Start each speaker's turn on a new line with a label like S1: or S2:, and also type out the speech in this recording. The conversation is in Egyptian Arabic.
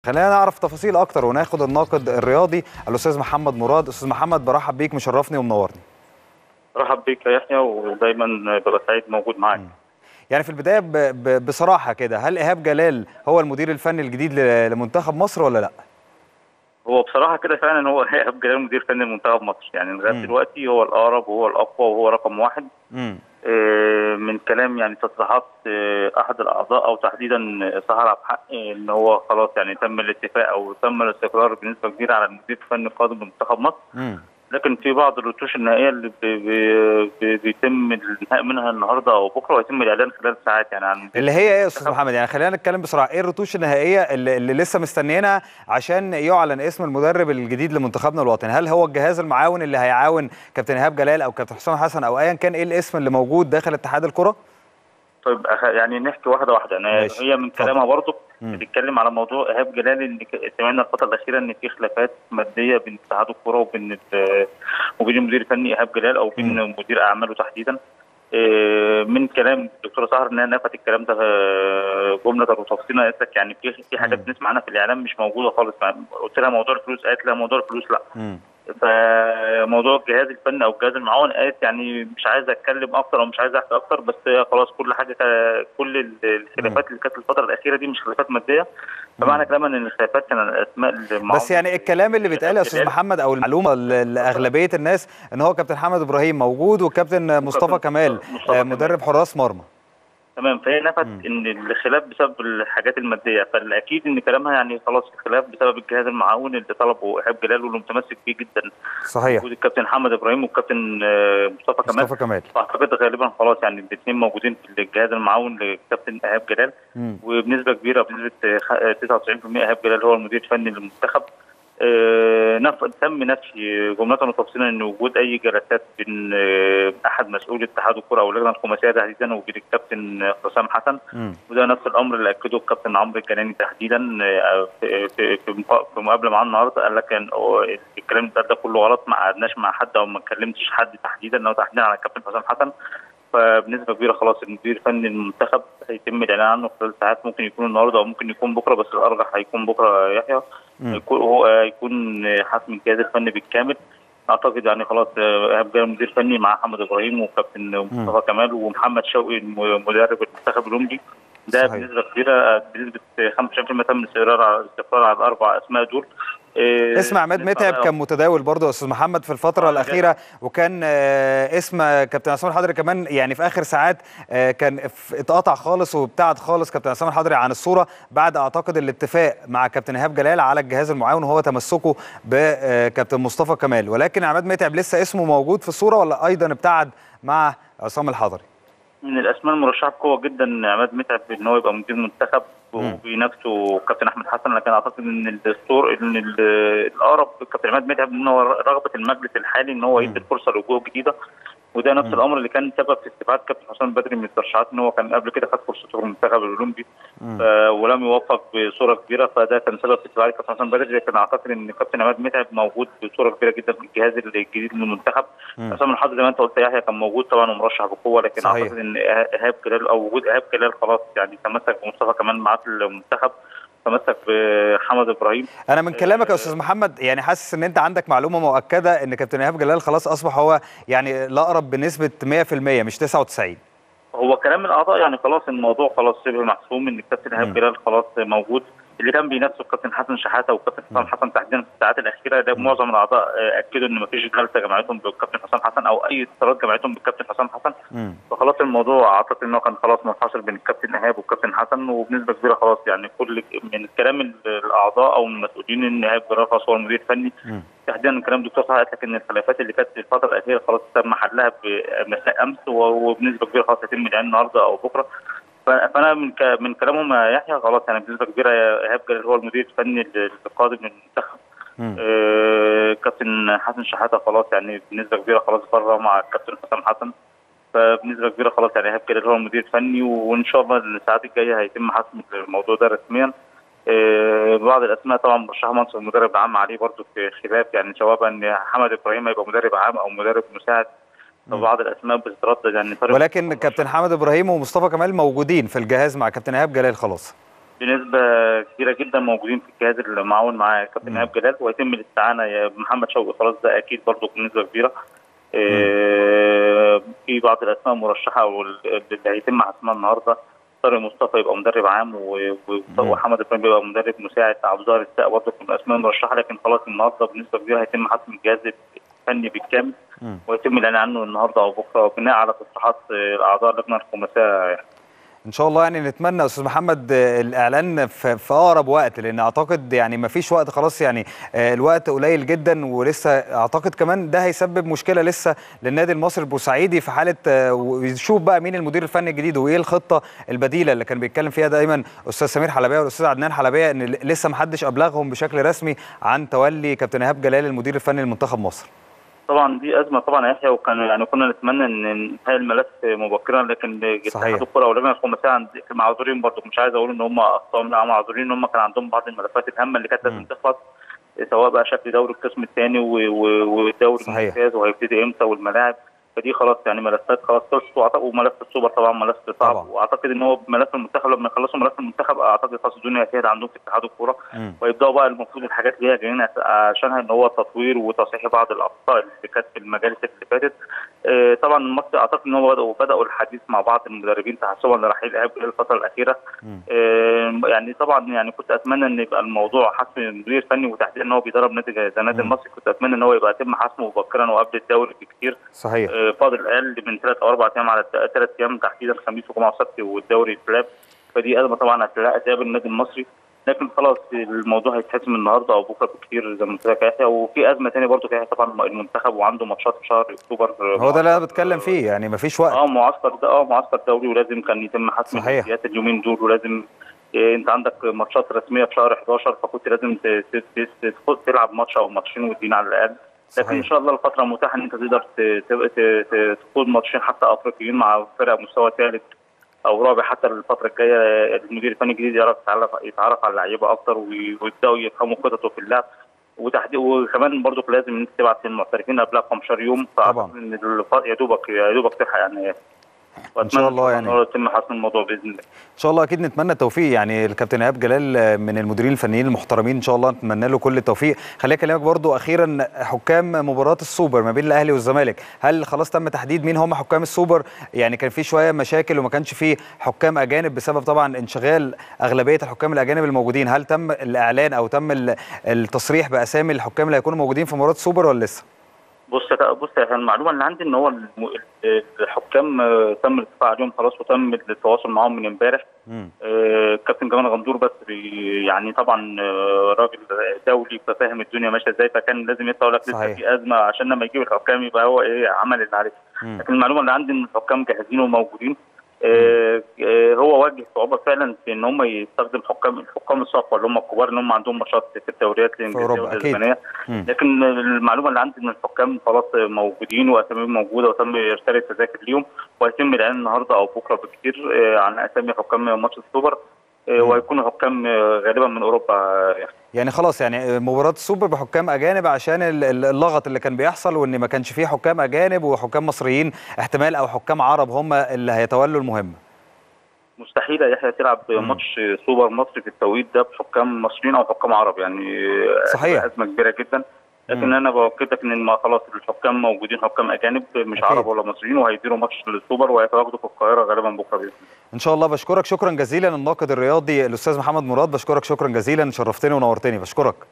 S1: خلينا نعرف تفاصيل اكتر وناخد الناقد الرياضي الاستاذ محمد مراد استاذ محمد برحب بيك مشرفني ومنورني
S2: رحب بيك يا يحيى ودايما ببقى سعيد موجود معاك
S1: يعني في البدايه ب... ب... بصراحه كده هل ايهاب جلال هو المدير الفني الجديد ل... لمنتخب مصر ولا لا
S2: هو بصراحه كده فعلا هو ايهاب جلال مدير فني لمنتخب مصر يعني لغايه
S1: مم.
S2: دلوقتي هو الاقرب وهو الاقوى وهو رقم واحد
S1: امم
S2: آه، من كلام يعني تصريحات آه، احد الاعضاء او تحديدا سهر عبد الحق آه، ان هو خلاص يعني تم الاتفاق او تم الاستقرار بنسبه كبيره على المدير الفني القادم لمنتخب مصر
S1: امم
S2: لكن في بعض الرتوش النهائيه اللي بي بي بي بيتم الانتهاء منها النهارده او بكره ويتم الاعلان خلال ساعات يعني عن
S1: اللي هي ايه يا استاذ محمد يعني خلينا نتكلم بصراحه ايه الرتوش النهائيه اللي, اللي لسه مستنيينها عشان يعلن اسم المدرب الجديد لمنتخبنا الوطني هل هو الجهاز المعاون اللي هيعاون كابتن ايهاب جلال او كابتن حسام حسن او ايا كان ايه الاسم اللي موجود داخل اتحاد الكره
S2: طيب أخ- يعني نحكي واحده واحده يعني
S1: ماشي.
S2: هي من
S1: اتفضل.
S2: كلامها برضه
S1: مم.
S2: بتتكلم على موضوع ايهاب جلال ان ك- سمعنا الفتره الاخيره ان في خلافات ماديه بين اتحاد الكره وبين ال- وبين المدير الفني ايهاب جلال او بين مدير اعماله تحديدا آه، من كلام الدكتوره سهر انها نفت الكلام ده آه، جمله وتفصيلا قالت لك يعني في في حاجات
S1: مم.
S2: بنسمع عنها في الاعلام مش موجوده خالص قلت لها موضوع الفلوس قالت لا موضوع الفلوس لا
S1: امم
S2: فموضوع الجهاز الفني او الجهاز المعاون قالت يعني مش عايز اتكلم اكتر او مش عايز احكي اكتر بس هي خلاص كل حاجه كا- كل ال- الخلافات اللي كانت الفتره الاخيره دي مش خلافات ماديه فمعنى كلامها ان الخلافات كان الاسماء المعاون
S1: بس يعني الكلام اللي بيتقال يا استاذ
S2: جلال.
S1: محمد او المعلومه ل- لاغلبيه الناس ان هو كابتن حمد ابراهيم موجود والكابتن مصطفى كمال
S2: مصطفى
S1: آه،
S2: كمال.
S1: مدرب حراس مرمى
S2: تمام فهي نفت
S1: مم.
S2: ان الخلاف بسبب الحاجات الماديه فالاكيد ان كلامها يعني خلاص الخلاف بسبب الجهاز المعاون اللي طلبه ايهاب جلال واللي متمسك بيه جدا
S1: صحيح
S2: وجود الكابتن محمد ابراهيم والكابتن آه، مصطفى كمال
S1: مصطفى كمال
S2: فاعتقد غالبا خلاص يعني الاثنين موجودين في الجهاز المعاون للكابتن ايهاب جلال
S1: مم.
S2: وبنسبه كبيره بنسبه خ- 99% ايهاب جلال هو المدير الفني للمنتخب آه، نف... تم نفي جمله وتفصيلا ان وجود اي جلسات بين آه، احد مسؤولي اتحاد الكره او اللجنه الخماسيه تحديدا وبين الكابتن حسام حسن
S1: مم.
S2: وده نفس الامر اللي اكده الكابتن عمرو الجناني تحديدا آه، في في في مقا- في مقابله معاه النهارده قال لك ان هو الكلام اللي اتقال ده كله غلط ما قعدناش مع حد او ما كلمتش حد تحديدا او تحديدا على الكابتن حسام حسن فبنسبه كبيره خلاص المدير الفني للمنتخب هيتم الاعلان عنه خلال ساعات ممكن يكون النهارده او ممكن يكون بكره بس الارجح هيكون بكره يا يحيى
S1: مم.
S2: يكون هو هيكون حسم الجهاز الفني بالكامل اعتقد يعني خلاص آه، ايهاب جلال مدير فني مع محمد ابراهيم وكابتن مصطفى كمال ومحمد شوقي الم- مدرب المنتخب الاولمبي ده
S1: صحيح.
S2: بنسبه كبيره بنسبه 25% تم الاستقرار على الاستقرار على الاربع اسماء دول آه،
S1: اسم عماد
S2: نسمع
S1: متعب
S2: بقى-
S1: كان متداول برضه يا استاذ محمد في الفتره
S2: آه،
S1: الاخيره وكان آه، اسم كابتن عصام الحضري كمان يعني في اخر ساعات آه، كان ف- اتقطع خالص وابتعد خالص كابتن عصام الحضري عن الصوره بعد اعتقد الاتفاق مع كابتن ايهاب جلال على الجهاز المعاون وهو تمسكه بكابتن مصطفى كمال ولكن عماد متعب لسه اسمه موجود في الصوره ولا ايضا ابتعد مع عصام الحضري
S2: من الاسماء المرشحه بقوه جدا عماد متعب ان هو يبقى مدير منتخب
S1: مم.
S2: وبنفسه كابتن احمد حسن لكن اعتقد ان الدستور ان ال- الاقرب كابتن عماد متعب ان هو رغبه المجلس الحالي ان هو
S1: مم.
S2: يدي الفرصه لوجوه جديده وده نفس
S1: مم.
S2: الامر اللي كان سبب في استبعاد كابتن حسام بدري من الترشيحات ان هو كان قبل كده خد فرصته في المنتخب الاولمبي
S1: مم.
S2: ف- ولم يوفق بصوره كبيره فده كان سبب في استبعاد كابتن حسام بدري لكن اعتقد ان كابتن عماد متعب موجود بصوره كبيره جدا في الجهاز الجديد للمنتخب
S1: مم.
S2: حسام الحظ زي ما انت قلت يا يحيى كان موجود طبعا ومرشح بقوه لكن
S1: صحيح.
S2: اعتقد ان ايهاب جلال او وجود ايهاب جلال خلاص يعني تمسك بمصطفى كمان معاه في المنتخب تمسك بحمد ابراهيم
S1: انا من كلامك يا استاذ محمد يعني حاسس ان انت عندك معلومه مؤكده ان كابتن ايهاب جلال خلاص اصبح هو يعني الاقرب بنسبه 100% مش 99
S2: هو كلام الاعضاء يعني خلاص الموضوع خلاص شبه محسوم ان الكابتن
S1: مم.
S2: ايهاب جلال خلاص موجود اللي كان بينافسه الكابتن حسن شحاته والكابتن حسام حسن تحديدا في الساعات الاخيره ده معظم الاعضاء آه، اكدوا ان مفيش جلسه جمعتهم بالكابتن حسام حسن او اي اتصالات جمعتهم بالكابتن حسام حسن
S1: مم.
S2: فخلاص الموضوع اعتقد ان هو كان خلاص منحصر بين الكابتن ايهاب والكابتن حسن وبنسبه كبيره خلاص يعني كل من كلام ال- الاعضاء او المسؤولين ان ايهاب جلال خلاص هو المدير الفني
S1: مم.
S2: تحديدا كلام الدكتور صلاح قال لك ان الخلافات اللي كانت في الفتره الاخيره خلاص تم حلها بمساء امس و- وبنسبه كبيره خلاص هيتم الاعلان النهارده او بكره ف- فانا من ك- من كلامهم يا يحيى خلاص يعني بنسبه كبيره ايهاب جلال هو المدير الفني القادم للمنتخب
S1: مم.
S2: آه، كابتن حسن شحاته خلاص يعني بنسبه كبيره خلاص بره مع الكابتن حسام حسن فبنسبه كبيره خلاص يعني ايهاب جلال هو المدير الفني وان شاء الله الساعات الجايه هيتم حسم الموضوع ده رسميا آه، بعض الاسماء طبعا مرشحه منصب المدرب العام عليه برضه في خلاف يعني سواء ان حمد ابراهيم هيبقى مدرب عام او مدرب مساعد فبعض الاسماء بتتردد يعني طارق
S1: ولكن كابتن حمد ابراهيم ومصطفى كمال موجودين في الجهاز مع كابتن ايهاب جلال خلاص
S2: بنسبه كبيره جدا موجودين في الجهاز المعاون مع كابتن ايهاب جلال ويتم الاستعانه يا محمد شوقي خلاص ده اكيد برضه بنسبه كبيره آه، في بعض الاسماء المرشحه واللي هيتم حسمها النهارده طارق مصطفى يبقى مدرب عام و- و-
S1: مم.
S2: وحمد ابراهيم يبقى مدرب مساعد عبد الظاهر السقا برضه من الاسماء المرشحه لكن خلاص النهارده بنسبه كبيره هيتم حسم الجهاز الفني بالكامل
S1: مم.
S2: ويتم الاعلان عنه النهارده او بكره بناء على تصريحات آه، اعضاء اللجنه الخماسيه يعني.
S1: ان شاء الله يعني نتمنى استاذ محمد آه، الاعلان في, في اقرب وقت لان اعتقد يعني ما فيش وقت خلاص يعني آه، الوقت قليل جدا ولسه اعتقد كمان ده هيسبب مشكله لسه للنادي المصري البورسعيدي في حاله آه، ويشوف بقى مين المدير الفني الجديد وايه الخطه البديله اللي كان بيتكلم فيها دايما استاذ سمير حلبيه والاستاذ عدنان حلبيه ان لسه ما حدش ابلغهم بشكل رسمي عن تولي كابتن ايهاب جلال المدير الفني لمنتخب مصر
S2: طبعا دي ازمه طبعا يا يحيى وكان يعني كنا نتمنى ان ننهي الملف مبكرا لكن
S1: صحيح.
S2: اتحاد الكره واللجنه الخماسيه عند- معذورين برضه مش عايز اقول ان هم اخطاوا لا معذورين ان هم كان عندهم بعض الملفات الهامه اللي كانت
S1: مم.
S2: لازم تخلص سواء بقى شكل دوري القسم الثاني والدوري
S1: صحيح.
S2: الممتاز وهيبتدي امتى والملاعب فدي خلاص يعني ملفات خلاص خلصت وأعتقد- وملف السوبر طبعا ملف صعب
S1: طبعا.
S2: واعتقد ان هو ملف المنتخب لما يخلصوا ملف المنتخب اعتقد خلاص الدنيا هتهدى عندهم في اتحاد الكوره
S1: مم.
S2: ويبداوا بقى المفروض الحاجات اللي هي جايين عشانها ان هو تطوير وتصحيح بعض الاخطاء اللي كانت في المجالس اللي فاتت آه، طبعا المصري اعتقد ان هو بداوا بداوا الحديث مع بعض المدربين تحسبا لرحيل ايهاب جلال الفتره الاخيره
S1: مم.
S2: آه، يعني طبعا يعني كنت اتمنى ان يبقى الموضوع حسم المدير الفني وتحديدا ان هو بيدرب نادي زي النادي
S1: مم.
S2: المصري كنت اتمنى ان هو يبقى يتم حسمه مبكرا وقبل الدوري بكتير
S1: صحيح
S2: آه، فاضل اقل من ثلاث او اربع ايام على ثلاث ايام تحديدا خميس وجمعه وسبت والدوري الكلاب فدي ازمه طبعا هتلاقي تقابل النادي المصري لكن خلاص الموضوع هيتحسم النهارده او بكره بكتير زي ما قلت لك يا يحيى وفي ازمه ثانيه برضه فيها طبعا المنتخب وعنده ماتشات في شهر اكتوبر
S1: هو ده اللي انا بتكلم فيه يعني ما فيش وقت
S2: اه معسكر ده اه معسكر دولي ولازم كان يتم حسم
S1: صحيح.
S2: الجزئيات اليومين دول ولازم إيه انت عندك ماتشات رسميه في شهر 11 فكنت لازم ت- ت- ت- ت- تلعب ماتش او ماتشين ودين على الاقل لكن
S1: صحيح.
S2: ان شاء الله الفتره متاحه ان انت تقدر ت- ت- ت- ت- تخوض ماتشين حتى افريقيين مع فرق مستوى ثالث او رابع حتى الفتره الجايه المدير الفني الجديد يعرف يتعرف يتعرف على اللعيبه اكتر وي- ويبداوا يفهموا خططه في اللعب وتحديد وكمان برضو لازم انت تبعت للمحترفين قبلها ب 15 يوم
S1: طبعا.
S2: فأعتقد ان الف- يا دوبك يا دوبك تلحق يعني
S1: إن شاء الله يعني.
S2: إن هو يتم حسم الموضوع باذن الله
S1: ان شاء الله اكيد نتمنى التوفيق يعني الكابتن ايهاب جلال من المديرين الفنيين المحترمين ان شاء الله نتمنى له كل التوفيق خليني اكلمك برضو اخيرا حكام مباراه السوبر ما بين الاهلي والزمالك هل خلاص تم تحديد مين هم حكام السوبر يعني كان في شويه مشاكل وما كانش في حكام اجانب بسبب طبعا انشغال اغلبيه الحكام الاجانب الموجودين هل تم الاعلان او تم ال- التصريح باسامي الحكام اللي هيكونوا موجودين في مباراه السوبر ولا لسه
S2: بص يا بص يا المعلومه اللي عندي ان هو الم- الحكام آه، تم الاتفاق عليهم خلاص وتم التواصل معاهم من امبارح
S1: مم.
S2: آه، كابتن جمال غندور بس بي- يعني طبعا آه، راجل دولي ففاهم الدنيا ماشيه ازاي فكان لازم يطلع يقول لك لسه
S1: صحيح.
S2: في ازمه عشان لما يجيب الحكام يبقى هو ايه عمل اللي عليه
S1: مم.
S2: لكن المعلومه اللي عندي ان الحكام جاهزين وموجودين آه، آه، هو واجه صعوبه فعلا في ان هم يستخدم حكام الحكام الصفوه اللي هم الكبار ان هم عندهم ماتشات في الدوريات الانجليزيه
S1: أوروبا، أكيد.
S2: والاسبانيه
S1: مم.
S2: لكن المعلومه اللي عندي ان الحكام خلاص موجودين واساميهم موجوده وتم ارسال التذاكر ليهم وهيتم الاعلان النهارده او بكره بكتير آه، عن اسامي حكام ماتش السوبر آه،
S1: مم.
S2: وهيكونوا حكام آه، غالبا من اوروبا آه، يعني.
S1: يعني خلاص يعني مباراة السوبر بحكام أجانب عشان ال- ال- اللغط اللي كان بيحصل وإن ما كانش فيه حكام أجانب وحكام مصريين احتمال أو حكام عرب هم اللي هيتولوا المهمة
S2: مستحيل يا يحيى تلعب
S1: مم.
S2: ماتش سوبر مصري في التوقيت ده بحكام مصريين او حكام عرب يعني آه،
S1: صحيح.
S2: ازمه كبيره جدا لكن
S1: مم.
S2: انا باكد لك ان ما خلاص الحكام موجودين حكام اجانب مش
S1: أكيد.
S2: عرب ولا مصريين وهيديروا ماتش للسوبر وهيتواجدوا في القاهره غالبا بكره باذن الله
S1: إن شاء الله بشكرك شكرا جزيلا الناقد الرياضي الأستاذ محمد مراد بشكرك شكرا جزيلا شرفتني ونورتني بشكرك